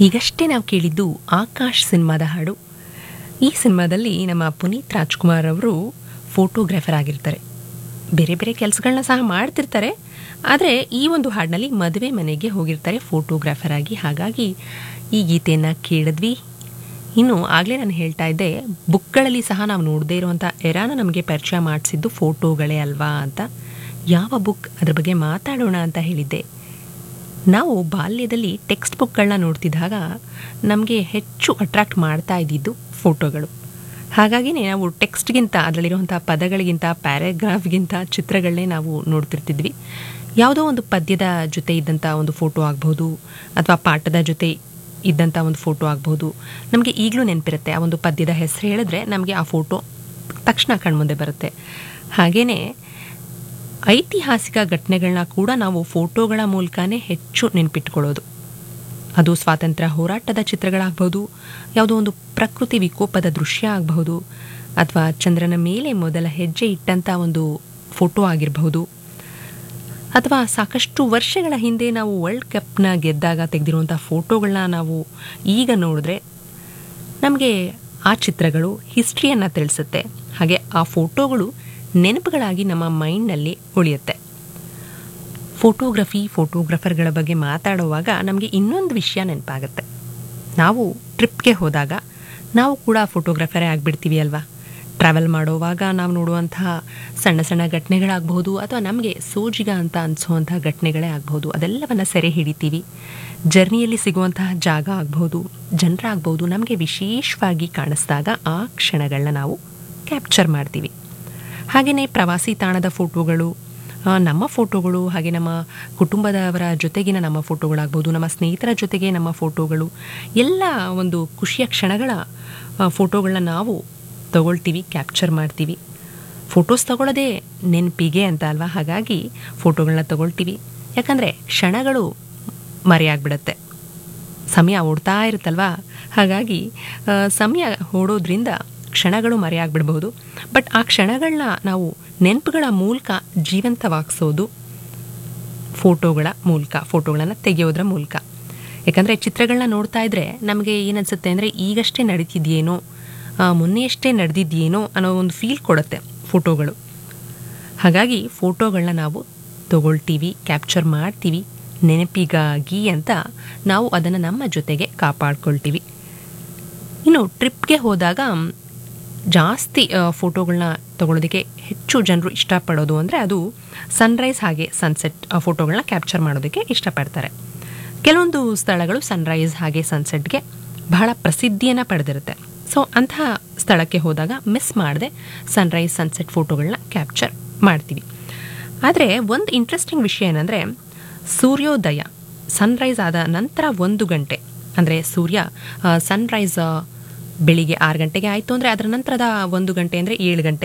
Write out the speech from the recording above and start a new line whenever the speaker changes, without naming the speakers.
ಈಗಷ್ಟೇ ನಾವು ಕೇಳಿದ್ದು ಆಕಾಶ್ ಸಿನಿಮಾದ ಹಾಡು ಈ ಸಿನಿಮಾದಲ್ಲಿ ನಮ್ಮ ಪುನೀತ್ ರಾಜ್ಕುಮಾರ್ ಅವರು ಫೋಟೋಗ್ರಾಫರ್ ಆಗಿರ್ತಾರೆ ಬೇರೆ ಬೇರೆ ಕೆಲಸಗಳನ್ನ ಸಹ ಮಾಡ್ತಿರ್ತಾರೆ ಆದರೆ ಈ ಒಂದು ಹಾಡಿನಲ್ಲಿ ಮದುವೆ ಮನೆಗೆ ಹೋಗಿರ್ತಾರೆ ಫೋಟೋಗ್ರಾಫರ್ ಆಗಿ ಹಾಗಾಗಿ ಈ ಗೀತೆಯನ್ನು ಕೇಳಿದ್ವಿ ಇನ್ನು ಆಗಲೇ ನಾನು ಹೇಳ್ತಾ ಇದ್ದೆ ಬುಕ್ಗಳಲ್ಲಿ ಸಹ ನಾವು ನೋಡದೇ ಇರುವಂಥ ಎರಾನ ನಮಗೆ ಪರಿಚಯ ಮಾಡಿಸಿದ್ದು ಫೋಟೋಗಳೇ ಅಲ್ವಾ ಅಂತ ಯಾವ ಬುಕ್ ಅದ್ರ ಬಗ್ಗೆ ಮಾತಾಡೋಣ ಅಂತ ಹೇಳಿದ್ದೆ ನಾವು ಬಾಲ್ಯದಲ್ಲಿ ಟೆಕ್ಸ್ಟ್ ಬುಕ್ಗಳನ್ನ ನೋಡ್ತಿದ್ದಾಗ ನಮಗೆ ಹೆಚ್ಚು ಅಟ್ರಾಕ್ಟ್ ಮಾಡ್ತಾ ಇದ್ದಿದ್ದು ಫೋಟೋಗಳು ಹಾಗಾಗಿನೇ ನಾವು ಟೆಕ್ಸ್ಟ್ಗಿಂತ ಅದರಲ್ಲಿರುವಂಥ ಪದಗಳಿಗಿಂತ ಪ್ಯಾರಾಗ್ರಾಫ್ಗಿಂತ ಚಿತ್ರಗಳನ್ನೇ ನಾವು ನೋಡ್ತಿರ್ತಿದ್ವಿ ಯಾವುದೋ ಒಂದು ಪದ್ಯದ ಜೊತೆ ಇದ್ದಂಥ ಒಂದು ಫೋಟೋ ಆಗ್ಬೋದು ಅಥವಾ ಪಾಠದ ಜೊತೆ ಇದ್ದಂಥ ಒಂದು ಫೋಟೋ ಆಗ್ಬೋದು ನಮಗೆ ಈಗಲೂ ನೆನಪಿರುತ್ತೆ ಆ ಒಂದು ಪದ್ಯದ ಹೆಸರು ಹೇಳಿದ್ರೆ ನಮಗೆ ಆ ಫೋಟೋ ತಕ್ಷಣ ಕಣ್ಮುಂದೆ ಬರುತ್ತೆ ಹಾಗೆಯೇ ಐತಿಹಾಸಿಕ ಘಟನೆಗಳನ್ನ ಕೂಡ ನಾವು ಫೋಟೋಗಳ ಮೂಲಕನೇ ಹೆಚ್ಚು ನೆನಪಿಟ್ಕೊಳ್ಳೋದು ಅದು ಸ್ವಾತಂತ್ರ್ಯ ಹೋರಾಟದ ಚಿತ್ರಗಳಾಗ್ಬೋದು ಯಾವುದೋ ಒಂದು ಪ್ರಕೃತಿ ವಿಕೋಪದ ದೃಶ್ಯ ಆಗಬಹುದು ಅಥವಾ ಚಂದ್ರನ ಮೇಲೆ ಮೊದಲ ಹೆಜ್ಜೆ ಇಟ್ಟಂಥ ಒಂದು ಫೋಟೋ ಆಗಿರಬಹುದು ಅಥವಾ ಸಾಕಷ್ಟು ವರ್ಷಗಳ ಹಿಂದೆ ನಾವು ವರ್ಲ್ಡ್ ಕಪ್ನ ಗೆದ್ದಾಗ ತೆಗೆದಿರುವಂಥ ಫೋಟೋಗಳನ್ನ ನಾವು ಈಗ ನೋಡಿದ್ರೆ ನಮಗೆ ಆ ಚಿತ್ರಗಳು ಹಿಸ್ಟ್ರಿಯನ್ನು ತಿಳಿಸುತ್ತೆ ಹಾಗೆ ಆ ಫೋಟೋಗಳು ನೆನಪುಗಳಾಗಿ ನಮ್ಮ ಮೈಂಡ್ನಲ್ಲಿ ಉಳಿಯುತ್ತೆ ಫೋಟೋಗ್ರಫಿ ಫೋಟೋಗ್ರಫರ್ಗಳ ಬಗ್ಗೆ ಮಾತಾಡುವಾಗ ನಮಗೆ ಇನ್ನೊಂದು ವಿಷಯ ನೆನಪಾಗುತ್ತೆ ನಾವು ಟ್ರಿಪ್ಗೆ ಹೋದಾಗ ನಾವು ಕೂಡ ಫೋಟೋಗ್ರಫರೇ ಆಗಿಬಿಡ್ತೀವಿ ಅಲ್ವಾ ಟ್ರಾವೆಲ್ ಮಾಡುವಾಗ ನಾವು ನೋಡುವಂತಹ ಸಣ್ಣ ಸಣ್ಣ ಘಟನೆಗಳಾಗಬಹುದು ಅಥವಾ ನಮಗೆ ಸೋಜಿಗ ಅಂತ ಅನಿಸುವಂತಹ ಘಟನೆಗಳೇ ಆಗಬಹುದು ಅದೆಲ್ಲವನ್ನು ಸೆರೆ ಹಿಡಿತೀವಿ ಜರ್ನಿಯಲ್ಲಿ ಸಿಗುವಂತಹ ಜಾಗ ಆಗ್ಬೋದು ಜನರಾಗ್ಬೋದು ನಮಗೆ ವಿಶೇಷವಾಗಿ ಕಾಣಿಸಿದಾಗ ಆ ಕ್ಷಣಗಳನ್ನ ನಾವು ಕ್ಯಾಪ್ಚರ್ ಮಾಡ್ತೀವಿ ಹಾಗೆಯೇ ಪ್ರವಾಸಿ ತಾಣದ ಫೋಟೋಗಳು ಆ, ನಮ್ಮ ಫೋಟೋಗಳು ಹಾಗೆ ನಮ್ಮ ಕುಟುಂಬದವರ ಜೊತೆಗಿನ ನಮ್ಮ ಫೋಟೋಗಳಾಗ್ಬೋದು ನಮ್ಮ ಸ್ನೇಹಿತರ ಜೊತೆಗೆ ನಮ್ಮ ಫೋಟೋಗಳು ಎಲ್ಲ ಒಂದು ಖುಷಿಯ ಕ್ಷಣಗಳ ಆ, ಫೋಟೋಗಳನ್ನ ನಾವು ತಗೊಳ್ತೀವಿ ಕ್ಯಾಪ್ಚರ್ ಮಾಡ್ತೀವಿ ಫೋಟೋಸ್ ತಗೊಳ್ಳೋದೇ ನೆನಪಿಗೆ ಅಂತ ಅಲ್ವಾ ಹಾಗಾಗಿ ಫೋಟೋಗಳನ್ನ ತಗೊಳ್ತೀವಿ ಯಾಕಂದರೆ ಕ್ಷಣಗಳು ಮರೆಯಾಗ್ಬಿಡತ್ತೆ ಸಮಯ ಓಡ್ತಾ ಇರುತ್ತಲ್ವಾ ಹಾಗಾಗಿ ಆ, ಸಮಯ ಓಡೋದ್ರಿಂದ ಕ್ಷಣಗಳು ಮರೆಯಾಗ್ಬಿಡ್ಬೋದು ಬಟ್ ಆ ಕ್ಷಣಗಳನ್ನ ನಾವು ನೆನಪುಗಳ ಮೂಲಕ ಜೀವಂತವಾಗಿಸೋದು ಫೋಟೋಗಳ ಮೂಲಕ ಫೋಟೋಗಳನ್ನು ತೆಗೆಯೋದ್ರ ಮೂಲಕ ಯಾಕಂದರೆ ಚಿತ್ರಗಳನ್ನ ನೋಡ್ತಾ ಇದ್ರೆ ನಮಗೆ ಏನನ್ಸುತ್ತೆ ಅಂದರೆ ಈಗಷ್ಟೇ ನಡೀತಿದೆಯೇನೋ ಆ, ಮೊನ್ನೆಯಷ್ಟೇ ನಡೆದಿದೆಯೇನೋ ಅನ್ನೋ ಒಂದು ಫೀಲ್ ಕೊಡುತ್ತೆ ಫೋಟೋಗಳು ಹಾಗಾಗಿ ಫೋಟೋಗಳನ್ನ ನಾವು ತಗೊಳ್ತೀವಿ ಕ್ಯಾಪ್ಚರ್ ಮಾಡ್ತೀವಿ ನೆನಪಿಗಾಗಿ ಅಂತ ನಾವು ಅದನ್ನು ನಮ್ಮ ಜೊತೆಗೆ ಕಾಪಾಡ್ಕೊಳ್ತೀವಿ ಇನ್ನು ಟ್ರಿಪ್ಗೆ ಹೋದಾಗ ಮ್, ಜಾಸ್ತಿ ಫೋಟೋಗಳನ್ನ ತಗೊಳ್ಳೋದಕ್ಕೆ ಹೆಚ್ಚು ಜನರು ಇಷ್ಟಪಡೋದು ಅಂದರೆ ಅದು ಸನ್ರೈಸ್ ಹಾಗೆ ಸನ್ಸೆಟ್ ಫೋಟೋಗಳನ್ನ ಕ್ಯಾಪ್ಚರ್ ಮಾಡೋದಕ್ಕೆ ಇಷ್ಟಪಡ್ತಾರೆ ಕೆಲವೊಂದು ಸ್ಥಳಗಳು ಸನ್ರೈಸ್ ಹಾಗೆ ಸನ್ಸೆಟ್ಗೆ ಬಹಳ ಪ್ರಸಿದ್ಧಿಯನ್ನು ಪಡೆದಿರುತ್ತೆ ಸೊ ಅಂತಹ ಸ್ಥಳಕ್ಕೆ ಹೋದಾಗ ಮಿಸ್ ಮಾಡದೆ ಸನ್ರೈಸ್ ಸನ್ಸೆಟ್ ಫೋಟೋಗಳನ್ನ ಕ್ಯಾಪ್ಚರ್ ಮಾಡ್ತೀವಿ ಆದರೆ ಒಂದು ಇಂಟ್ರೆಸ್ಟಿಂಗ್ ವಿಷಯ ಏನಂದರೆ ಸೂರ್ಯೋದಯ ಸನ್ರೈಸ್ ಆದ ನಂತರ ಒಂದು ಗಂಟೆ ಅಂದರೆ ಸೂರ್ಯ ಸನ್ರೈಸ್ ಬೆಳಿಗ್ಗೆ ಆರು ಗಂಟೆಗೆ ಆಯಿತು ಅಂದರೆ ಅದರ ನಂತರದ ಒಂದು ಗಂಟೆ ಅಂದರೆ ಏಳು ಗಂಟೆ